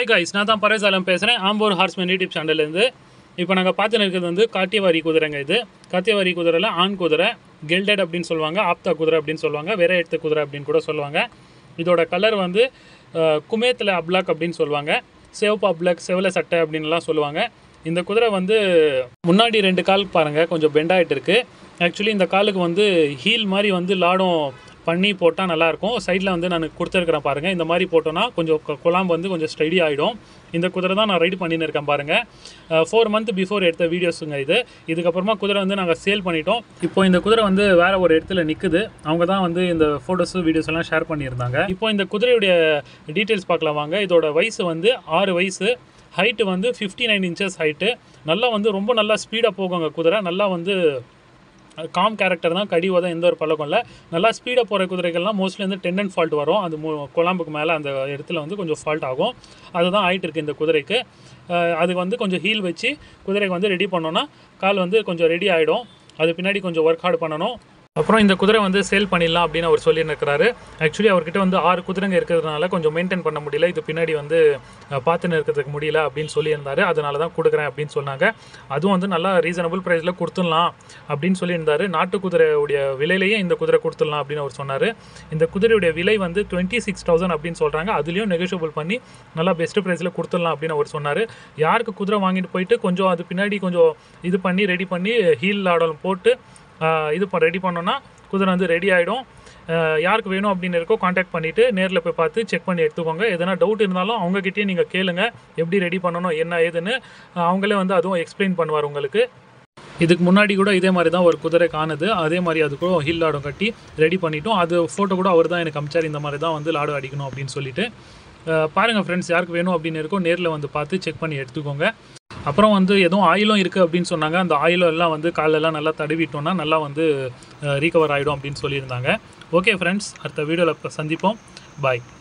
hi guys நான் தான் பரேசாலம் பேசுகிறேன் ஆம்பூர் ஹார்ஸ்மேன் யூடியூப் சேனல்லேருந்து இப்போ நாங்கள் பார்த்துன்னு இருக்கிறது வந்து காட்டியவாரி குதிரைங்க இது காட்டியவாரி குதிரையில் ஆண் குதிரை கெல்டட் அப்படின்னு சொல்லுவாங்க ஆப்தா குதிரை அப்படின்னு சொல்லுவாங்க வேற எடுத்த குதிரை அப்படின்னு கூட சொல்லுவாங்க இதோட கலர் வந்து அஹ், குமேத்தில் அப்லாக் அப்படின்னு சொல்லுவாங்க சிவப்பு அப்லாக் செவல சட்டை அப்படின்லாம் சொல்லுவாங்க இந்த குதிரை வந்து முன்னாடி ரெண்டு கால் பாருங்கள் கொஞ்சம் பெண்ட் ஆகிட்டு இருக்கு ஆக்சுவலி இந்த காலுக்கு வந்து ஹீல் மாதிரி வந்து லாடம் பண்ணி போட்டால் நல்லாயிருக்கும் சைடில் வந்து நான் கொடுத்துருக்குறேன் பாருங்கள் இந்த மாதிரி போட்டோன்னா கொஞ்சம் கு- குழாம்பு வந்து கொஞ்சம் ஸ்டடி ஆகிடும் இந்த குதிரை தான் நான் ரைடு பண்ணின்னு இருக்கேன் பாருங்கள் ஃபோர் மந்த் பிஃபோர் எடுத்த வீடியோஸுங்க இது இதுக்கப்புறமா குதிரை வந்து நாங்கள் சேல் பண்ணிட்டோம் இப்போ இந்த குதிரை வந்து வேற ஒரு இடத்துல நிற்குது அவங்க தான் வந்து இந்த ஃபோட்டோஸு வீடியோஸ் எல்லாம் ஷேர் பண்ணியிருந்தாங்க இப்போ இந்த குதிரையுடைய டீட்டெயில்ஸ் பார்க்கலாம் வாங்க இதோட வயசு வந்து ஆறு வயசு ஹைட்டு வந்து ஃபிஃப்டி நைன் இன்ச்சஸ் ஹைட்டு நல்லா வந்து ரொம்ப நல்லா ஸ்பீடாக போகுங்க குதிரை நல்லா வந்து காம் கேரக்டர் தான் கடி உதம் எந்த ஒரு பழக்கம் இல்லை நல்லா ஸ்பீடாக போகிற குதிரைகள்லாம் மோஸ்ட்லி வந்து டெண்டன்ட் ஃபால்ட் வரும் அது மு குழம்புக்கு மேலே அந்த இடத்துல வந்து கொஞ்சம் ஃபால்ட் ஆகும் அதுதான் ஆயிட்டு இருக்கு இந்த குதிரைக்கு அஹ் அது வந்து கொஞ்சம் ஹீல் வச்சு குதிரைக்கு வந்து ரெடி பண்ணோன்னா கால் வந்து கொஞ்சம் ரெடி ஆகிடும் அது பின்னாடி கொஞ்சம் ஒர்க் ஹார்ட் பண்ணணும் அப்புறம் இந்த குதிரை வந்து சேல் பண்ணிடலாம் அப்படின்னு அவர் சொல்லியிருக்கிறாரு ஆக்சுவலி அவர்கிட்ட வந்து ஆறு குதிரைங்க இருக்கிறதுனால கொஞ்சம் மெயின்டைன் பண்ண முடியல இது பின்னாடி வந்து அஹ், பார்த்துன்னு இருக்கிறதுக்கு முடியல அப்படின்னு சொல்லியிருந்தாரு அதனால தான் கொடுக்குறேன் அப்படின்னு சொன்னாங்க அதுவும் வந்து நல்லா ரீசனபிள் ப்ரைஸில் கொடுத்துடலாம் அப்படின்னு சொல்லியிருந்தாரு நாட்டு குதிரையுடைய விலையிலேயே இந்த குதிரை கொடுத்துடலாம் அப்படின்னு அவர் சொன்னார் இந்த குதிரையுடைய விலை வந்து டுவெண்ட்டி சிக்ஸ் தௌசண்ட் அப்படின்னு சொல்கிறாங்க அதுலேயும் நெகோஷியபிள் பண்ணி நல்லா பெஸ்ட் ப்ரைஸில் கொடுத்துடலாம் அப்படின்னு அவர் சொன்னார் யாருக்கு குதிரை வாங்கிட்டு போயிட்டு கொஞ்சம் அது பின்னாடி கொஞ்சம் இது பண்ணி ரெடி பண்ணி ஹீல் ஆடலும் போட்டு ஆஹ் இது ரெடி பண்ணோன்னா குதிரை வந்து ரெடி ஆகிடும் யாருக்கு வேணும் அப்படின்னு இருக்கோ காண்டாக்ட் பண்ணிவிட்டு நேரில் போய் பார்த்து செக் பண்ணி எடுத்துக்கோங்க எதனா டவுட் இருந்தாலும் அவங்ககிட்டயே நீங்கள் கேளுங்க எப்படி ரெடி பண்ணணும் என்ன ஏதுன்னு ஆஹ் அவங்களே வந்து அதுவும் எக்ஸ்பிளைன் பண்ணுவார் உங்களுக்கு இதுக்கு முன்னாடி கூட இதே மாதிரி தான் ஒரு குதிரை காணுது அதே மாதிரி அது கூட ஹில் லாடம் கட்டி ரெடி பண்ணிட்டோம் அது ஃபோட்டோ கூட அவர் தான் எனக்கு அமிச்சார் இந்த மாதிரி தான் வந்து லாடம் அடிக்கணும் அப்படின்னு சொல்லிட்டு அஹ் பாருங்க ஃப்ரெண்ட்ஸ் யாருக்கு வேணும் அப்படின்னு இருக்கோ நேரில் வந்து பார்த்து செக் பண்ணி எடுத்துக்கோங்க அப்புறம் வந்து எதுவும் ஆயிலும் இருக்குது அப்படின்னு சொன்னாங்க அந்த ஆயிலும் எல்லாம் வந்து காலெல்லாம் நல்லா தடவிட்டோம்னா நல்லா வந்து ரீகவர் ஆகிடும் அப்படின்னு சொல்லியிருந்தாங்க ஓகே ஃப்ரெண்ட்ஸ் அடுத்த வீடியோவில் சந்திப்போம் பாய்